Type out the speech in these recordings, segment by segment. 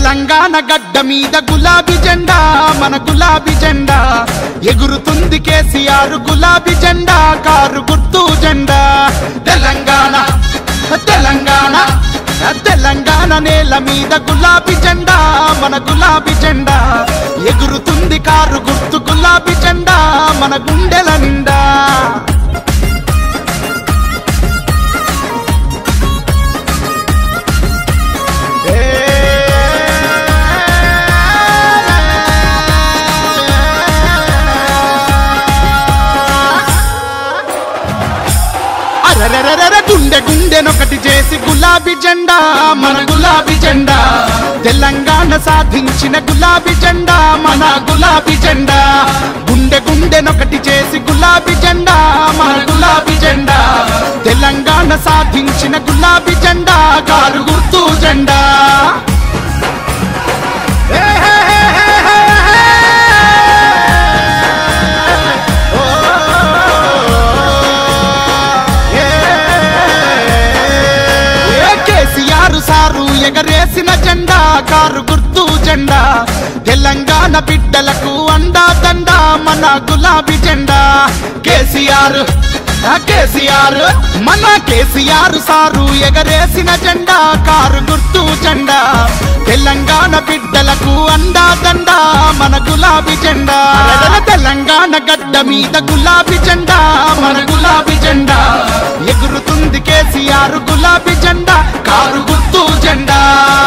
తెలంగాణ గడ్డ మీద గులాబీ జెండా మన గులాబీ జెండా ఎగురుతుంది కేసీఆర్ గులాబీ జెండా కారు గుర్తు జెండా తెలంగాణ తెలంగాణ తెలంగాణ నేల మీద గులాబీ జెండా మన గులాబీ జెండా ఎగురుతుంది కారు గుర్తు గులాబీ జెండా మన గుండెల నిండా అరరరరర గుండె గుండెనొకటి చేసి గులాబీ జెండా మన గులాబీ జెండా తెలంగాణ సాధించిన గులాబీ జెండా మన గులాబీ జెండా గుండె గుండెనొకటి చేసి గులాబీ జెండా మన గులాబీ జెండా తెలంగాణ సాధించిన గులాబీ జెండా కారు గుర్తు జెండా హే హే హే హే హే హే. ఓ, ఏ, ఏ కేసీఆర్ సారు ఎగరేసిన జెండా కారు గుర్తు జెండా తెలంగాణ బిడ్డలకు అండా దండా మన గులాబీ జెండా కేసీఆర్ ఆ కేసీఆర్ మన కేసీఆర్ సారు ఎగరేసిన జెండా కారు గుర్తు జెండా తెలంగాణ బిడ్డలకు అండా దండా మన గులాబీ జెండా అరెరె తెలంగాణ గడ్డ మీద గులాబీ జెండా మన గులాబీ జెండా ఎగురుతుంది కేసీఆర్ గులాబీ జెండా కారు గుర్తు జెండా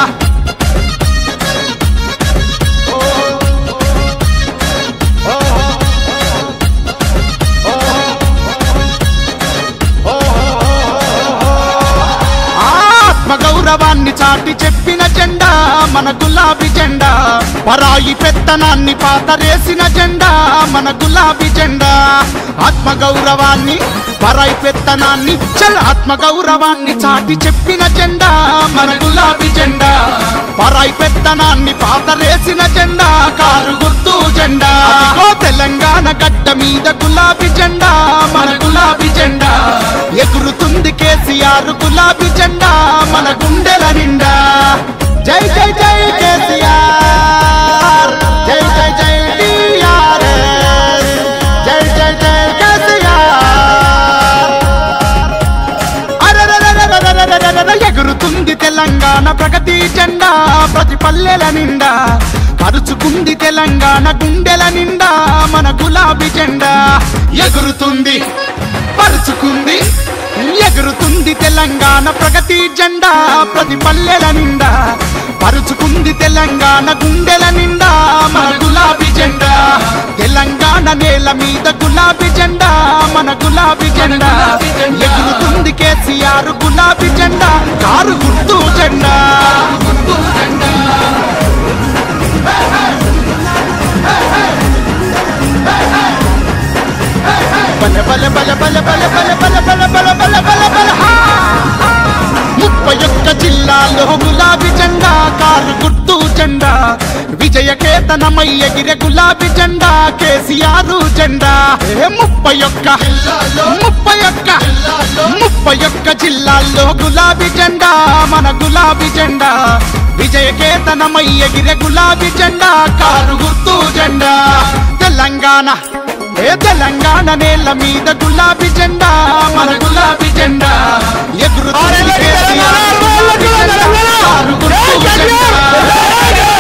ఆత్మ గౌరవాన్ని చాటి చెప్పిన జెండా మన గులాబీ జెండా పరాయి పెత్తనాన్ని పాతరేసిన జెండా మన గులాబీ జెండా ఆత్మ గౌరవాన్ని పరాయి పెత్తనాన్ని చల్ ఆత్మ గౌరవాన్ని చాటి చెప్పిన జెండా మన గులాబీ జెండా పరాయి పెత్తనాన్ని పాతరేసిన జెండా కారు గుర్తు జెండా అదిగో తెలంగాణ గడ్డ మీద గులాబీ జెండా మన గులాబీ జెండా ఎగురుతుంది కేసీఆర్ గులాబీ జెండా మన గుండెల నిండా జై జై జై కేసీఆర్ జై జై జై టీఆర్ఎస్ జై జై జై కేసీఆర్ అరెరెరెరెరెరెరెరెరెరె ఎగురుతుంది తెలంగాణ ప్రగతి జెండా ప్రతి పల్లెల నిండా కరుచుకుంది తెలంగాణ గుండెల నిండా మన గులాబీ జెండా ఎగురుతుంది పరుచుకుంది ఎగురుతుంది తెలంగాణ ప్రగతి జెండా ప్రతి పల్లెల నిండా పరుచుకుంది తెలంగాణ గుండెల నిండా మన గులాబీ జెండా తెలంగాణ నేల మీద గులాబీ జెండా మన గులాబీ జెండా ఎగురుతుంది కేసీఆర్ గులాబీ జెండా కారు గుర్తు జెండా బల బల బల బల బల బల బల బల బల బల బల బల హా! ముప్పై ఒక్క జిల్లాలో గులాబీ జెండా కారు గుర్తు జెండా విజయ కేతనమై ఎగిరే గులాబీ జెండా కేసీఆర్ జెండా ఏ ముప్పై ఒక్క ముప్పై ఒక్క ముప్పై ఒక్క జిల్లాల్లో గులాబీ జెండా మన గులాబీ జెండా విజయ కేతనమై ఎగిరే గులాబీ జెండా కారు గుర్తు జెండా తెలంగాణ ఏ తెలంగాణ నేల మీద గులాబీ జెండా మన గులాబీ జెండా ఎగురుతుంది కేసీఆర్ గులాబీ జెండా, కారు గుర్తు జెండా.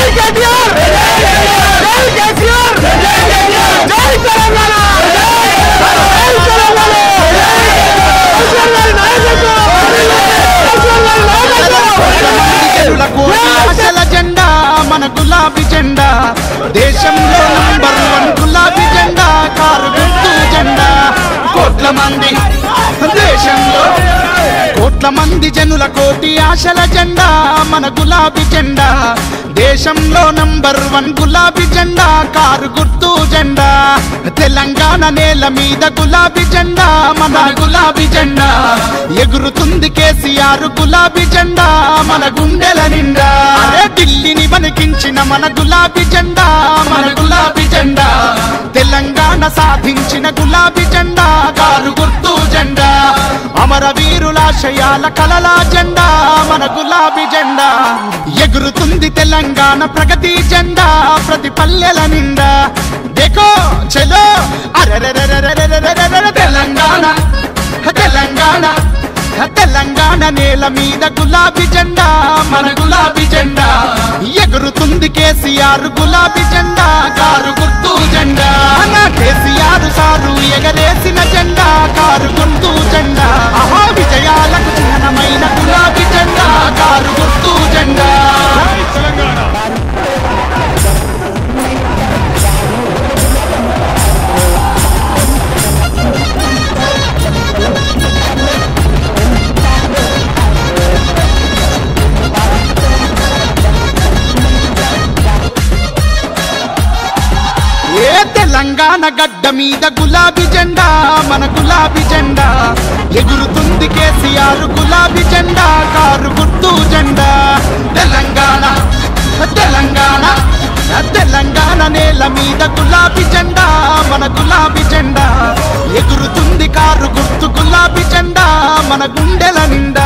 జనుల కోటి ఆశల జెండా మన గులాబీ జెండా దేశంలో నంబర్ వన్ గులాబీ జెండా కారు గుర్తు జెండా కోట్ల మంది దేశంలో కోట్ల మంది జనుల కోటి ఆశల జెండా మన గులాబీ జెండా దేశంలో నంబర్ వన్ గులాబీ జెండా కారు గుర్తు జెండా తెలంగాణ నేల మీద గులాబీ జెండా మన గులాబీ జెండా ఎగురుతుంది కేసీఆర్ గులాబీ జెండా మన గుండెల నిండా అరే ఢిల్లీని వణికించిన మన గులాబీ జెండా మన గులాబీ జెండా తెలంగాణ సాధించిన గులాబీ జెండా కారు గుర్తు జెండా అమరవీరులాశయాల కలల జెండా మన గులాబీ జెండా ఎగురుతుంది తెలంగాణ ప్రగతి జెండా ప్రతి పల్లెల నిండా దేకో చలో అరెరెరెరెరెరెరెరెరెరె తెలంగాణ తెలంగాణ తెలంగాణ నేల మీద గులాబీ జెండా మన గులాబీ జెండా ఎగురుతుంది కేసీఆర్ గులాబీ జెండా కారు గుర్తు జెండా మన కేసీఆర్ సారు ఎగరేసిన జెండా కారు గుర్తు జెండా ఆహా విజయాలకు చిహ్నమైన గులాబీ జెండా కారు గుర్తు జెండా ఏ తెలంగాణ గడ్డ మీద గులాబీ జెండా మన గులాబీ జెండా ఎగురుతుంది కేసీఆర్ గులాబీ జెండా కారు గుర్తు జెండా తెలంగాణ తెలంగాణ తెలంగాణ నేల మీద గులాబీ జెండా మన గులాబీ జెండా ఎగురుతుంది కారు గుర్తు గులాబీ జెండా మన గుండెల నిండా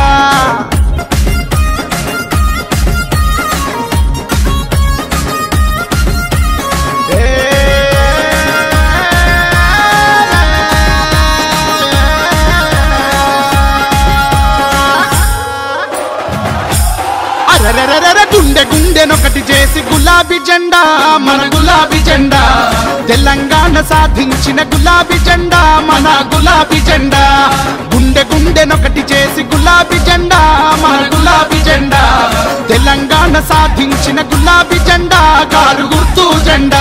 అరెరెరెరెరె గుండె గుండెనొకటి చేసి గులాబీ జెండా మన గులాబీ జెండా తెలంగాణ సాధించిన గులాబీ జెండా మన గులాబీ జెండా గుండె గుండెనొకటి చేసి గులాబీ జెండా మన గులాబీ జెండా తెలంగాణ సాధించిన గులాబీ జెండా కారు గుర్తు జెండా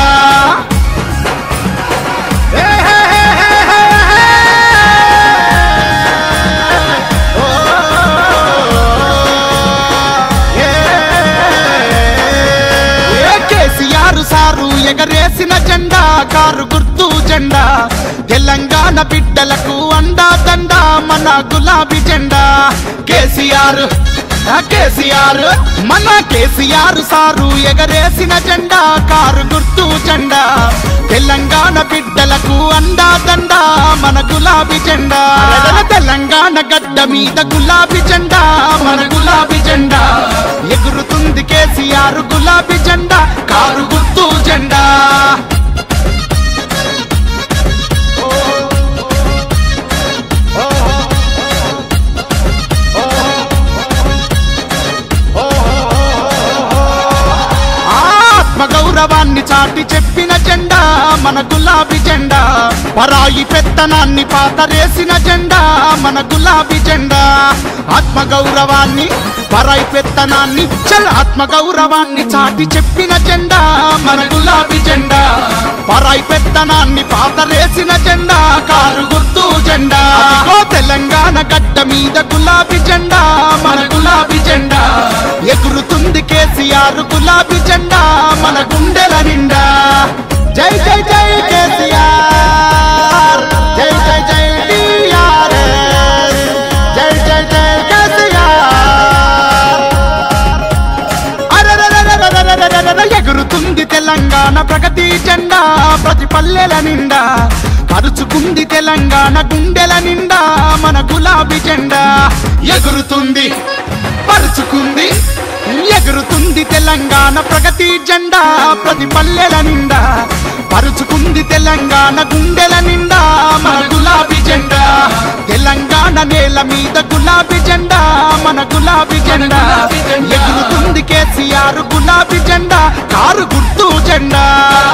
ఏ హే హే హే హే హే. ఓ, ఏ, ఏ కేసీఆర్ సారు ఎగరేసిన జెండా కారు గుర్తు జెండా తెలంగాణ బిడ్డలకు అండా దండా మన గులాబీ జెండా కేసీఆర్ ఆ కేసీఆర్ మన కేసీఆర్ సారు ఎగరేసిన జెండా కారు గుర్తు జెండా తెలంగాణ బిడ్డలకు అండా దండా మన గులాబీ జెండా అరెరె తెలంగాణ గడ్డ మీద గులాబీ జెండా మన గులాబీ జెండా ఎగురుతుంది కేసీఆర్ గులాబీ జెండా కారు గుర్తు జెండా ఆత్మ గౌరవాన్ని చాటి చెప్పిన జెండా మన గులాబీ జెండా పరాయి పెత్తనాన్ని పాతరేసిన జెండా మన గులాబీ జెండా ఆత్మ గౌరవాన్ని పరాయి పెత్తనాన్ని చల్ ఆత్మ గౌరవాన్ని చాటి చెప్పిన జెండా మన గులాబీ జెండా పరాయి పెత్తనాన్ని పాతరేసిన జెండా కారు గుర్తు జెండా అదిగో తెలంగాణ గడ్డ మీద గులాబీ జెండా మన గులాబీ జెండా ఎగురుతుంది కేసీఆర్ గులాబీ జెండా మన గుండెల నిండా జై జై జై కేసీఆర్ జై జై జై టీఆర్ఎస్ జై జై జై కేసీఆర్ అరెరెరెరెరెరెరెరెరెరె ఎగురుతుంది తెలంగాణ ప్రగతి జెండా ప్రతి పల్లెల నిండా కరుచుకుంది తెలంగాణ గుండెల నిండా మన గులాబీ జెండా ఎగురుతుంది పరుచుకుంది ఎగురుతుంది తెలంగాణ ప్రగతి జెండా ప్రతి పల్లెల నిండా పరుచుకుంది తెలంగాణ గుండెల నిండా మన గులాబీ జెండా తెలంగాణ నేల మీద గులాబీ జెండా మన గులాబీ జెండా ఎగురుతుంది కేసీఆర్ గులాబీ జెండా కారు గుర్తు జెండా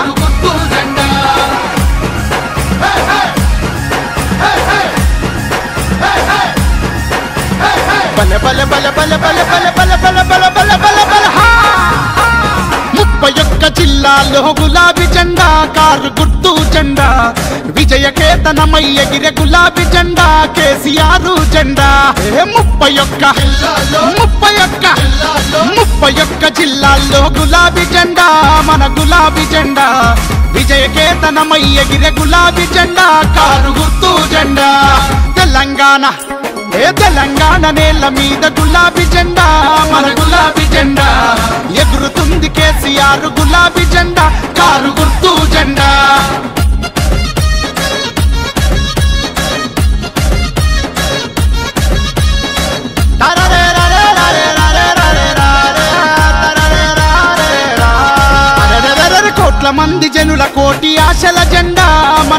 బల బల బల బల బల బల బల బల బల బల బల బల హా! ముప్పై ఒక్క జిల్లాలో గులాబీ జెండా కారు గుర్తు జెండా విజయ కేతనమై ఎగిరే గులాబీ జెండా కేసీఆర్ జెండా ఏ ముప్పై ఒక్క ముప్పై ఒక్క ముప్పై ఒక్క జిల్లాల్లో గులాబీ జెండా మన గులాబీ జెండా విజయ కేతనమై ఎగిరే గులాబీ జెండా కారు గుర్తు జెండా తెలంగాణ ఏ తెలంగాణ నేల మీద గులాబీ జెండా మన గులాబీ జెండా ఎగురుతుంది కేసీఆర్ గులాబీ జెండా కారు గుర్తు జెండా తరరే రరే రరే రరే రరే రరే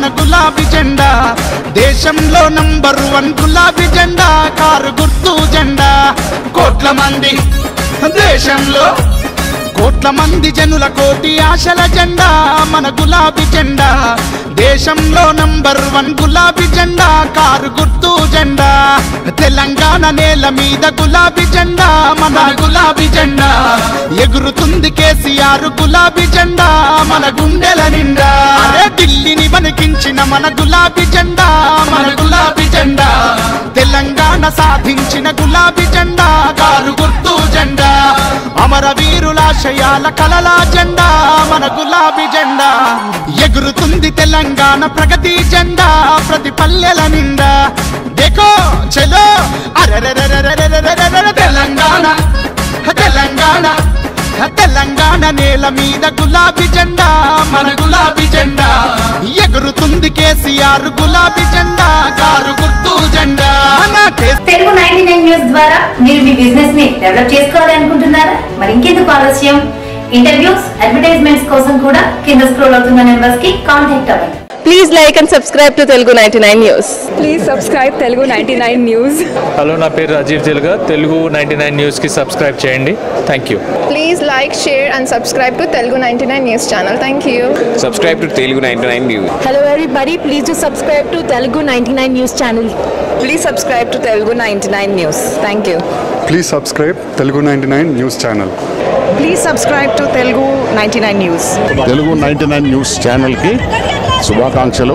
మన గులాబీ జెండా దేశంలో నంబర్ వన్ గులాబీ జెండా కారు గుర్తు జెండా కోట్ల మంది దేశంలో కోట్ల మంది జనుల కోటి ఆశల జెండా మన గులాబీ జెండా దేశంలో నంబర్ వన్ గులాబీ జెండా కారు గుర్తు జెండా తెలంగాణ నేల మీద గులాబీ జెండా మన గులాబీ జెండా ఎగురుతుంది కేసీఆర్ గులాబీ జెండా మన గుండెల నిండా అరే ఢిల్లీని వణికించిన మన గులాబీ జెండా మన గులాబీ జెండా తెలంగాణ సాధించిన గులాబీ జెండా కారు గుర్తు జెండా అమరవీరులాశయాల కలల జెండా మన గులాబీ జెండా ఎగురుతుంది తెలంగాణ ప్రగతి జెండా ప్రతి పల్లెల నిండా దేకో చలో అరెరెరెరెరెరెరెరెరెరె తెలంగాణ తెలంగాణ తెలంగాణ నేల మీద గులాబీ జెండా మన గులాబీ జెండా ఎగురుతుంది కేసీఆర్ గులాబీ జెండా కారు గుర్తు జెండా మన కే- తెలుగు నైన్టీ నైన్ న్యూస్ ద్వారా మీరు మీ బిజినెస్ ని డెవలప్ చేసుకోవాలి అనుకుంటున్నారా మరి ఇంకెందుకు ఆలస్యం ఇంటర్వ్యూస్ అడ్వర్టైజ్మెంట్స్ కోసం కూడా కింద స్క్రోల్ అవుతున్న నెంబర్స్ కి కాంటాక్ట్ అవ్వండి Please like and subscribe to Telugu 99 News. Please subscribe Telugu ninety nine news hello నా పేరు రాజీవ్ తెలుగా తెలుగు నైంటీ నైన్ న్యూస్కి సబ్స్క్రైబ్ చేయండి thank you Please like, share, and subscribe to Telugu 99 News channel. Thank you. subscribe to Telugu 99 News. Hello everybody, please do subscribe to Telugu 99 News channel. Please subscribe to Telugu 99 News. Thank you. Please subscribe Telugu ninety nine news channel Please subscribe to Telugu 99 News. Telugu ninety nine news ఛానల్కి శుభాకాంక్షలు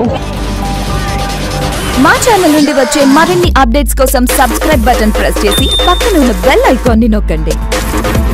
మా channel నుండి వచ్చే మరిన్ని updates కోసం subscribe button press చేసి పక్కన ఉన్న బెల్ ఐకాన్ని నొక్కండి